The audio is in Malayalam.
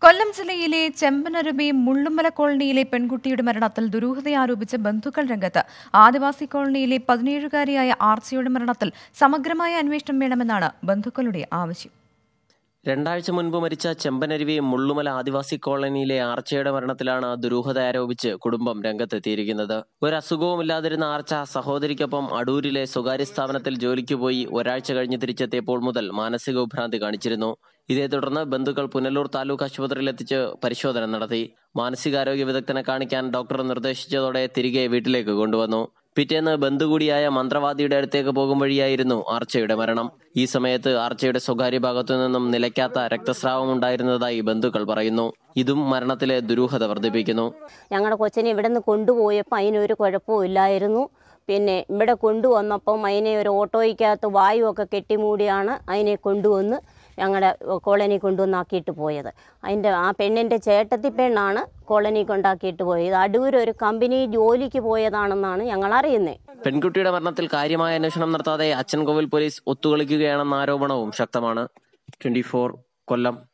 കൊല്ലം ജില്ലയിലെ ചെമ്പനരുമി മുള്ളുമല കോളനിയിലെ പെൺകുട്ടിയുടെ മരണത്തിൽ ദുരൂഹത ആരോപിച്ച് ബന്ധുക്കൾ രംഗത്ത് ആദിവാസി കോളനിയിലെ പതിനേഴുകാരിയായ ആർച്ചയുടെ മരണത്തിൽ സമഗ്രമായ അന്വേഷണം വേണമെന്നാണ് ബന്ധുക്കളുടെ ആവശ്യം രണ്ടാഴ്ച മുൻപ് മരിച്ച ചെമ്പനരുവി മുള്ളുമല ആദിവാസി കോളനിയിലെ ആർച്ചയുടെ മരണത്തിലാണ് ദുരൂഹത ആരോപിച്ച് കുടുംബം രംഗത്തെത്തിയിരിക്കുന്നത് ഒരു അസുഖവുമില്ലാതിരുന്ന ആർച്ച സഹോദരിക്കൊപ്പം അടൂരിലെ സ്വകാര്യ സ്ഥാപനത്തിൽ ജോലിക്ക് പോയി ഒരാഴ്ച കഴിഞ്ഞ് തിരിച്ചെത്തിയപ്പോൾ മുതൽ മാനസിക വിഭ്രാന്തി കാണിച്ചിരുന്നു ഇതേ തുടർന്ന് ബന്ധുക്കൾ പുനലൂർ താലൂക്ക് ആശുപത്രിയിൽ എത്തിച്ച് പരിശോധന നടത്തി മാനസികാരോഗ്യ വിദഗ്ധനെ കാണിക്കാൻ ഡോക്ടർ നിർദ്ദേശിച്ചതോടെ തിരികെ വീട്ടിലേക്ക് കൊണ്ടുവന്നു പിറ്റേന്ന് ബന്ധു കൂടിയായ മന്ത്രവാദിയുടെ അടുത്തേക്ക് പോകും വഴിയായിരുന്നു ആർച്ചയുടെ മരണം ഈ സമയത്ത് ആർച്ചയുടെ സ്വകാര്യ ഭാഗത്തു നിന്നും നിലയ്ക്കാത്ത രക്തസ്രാവം ഉണ്ടായിരുന്നതായി ബന്ധുക്കൾ പറയുന്നു ഇതും മരണത്തിലെ ദുരൂഹത വർദ്ധിപ്പിക്കുന്നു ഞങ്ങളുടെ കൊച്ചിനെ ഇവിടെ നിന്ന് കൊണ്ടുപോയപ്പോൾ അതിനൊരു കുഴപ്പവും ഇല്ലായിരുന്നു പിന്നെ ഇവിടെ കൊണ്ടുവന്നപ്പം അതിനെ ഒരു ഓട്ടോയ്ക്കകത്ത് വായുവൊക്കെ കെട്ടിമൂടിയാണ് അതിനെ കൊണ്ടുവന്ന് ഞങ്ങളുടെ കോളനി കൊണ്ടുവന്നാക്കിയിട്ട് പോയത് അതിൻ്റെ ആ പെണ്ണിൻ്റെ ചേട്ടത്തി പെണ്ണാണ് കോളനി കൊണ്ടാക്കിയിട്ട് പോയത് അടൂർ ഒരു കമ്പനി ജോലിക്ക് പോയതാണെന്നാണ് ഞങ്ങൾ അറിയുന്നത് പെൺകുട്ടിയുടെ മരണത്തിൽ കാര്യമായ അന്വേഷണം നടത്താതെ അച്ചൻകോവിൽ പോലീസ് ഒത്തുകളിക്കുകയാണെന്ന ആരോപണവും ശക്തമാണ് ട്വന്റി കൊല്ലം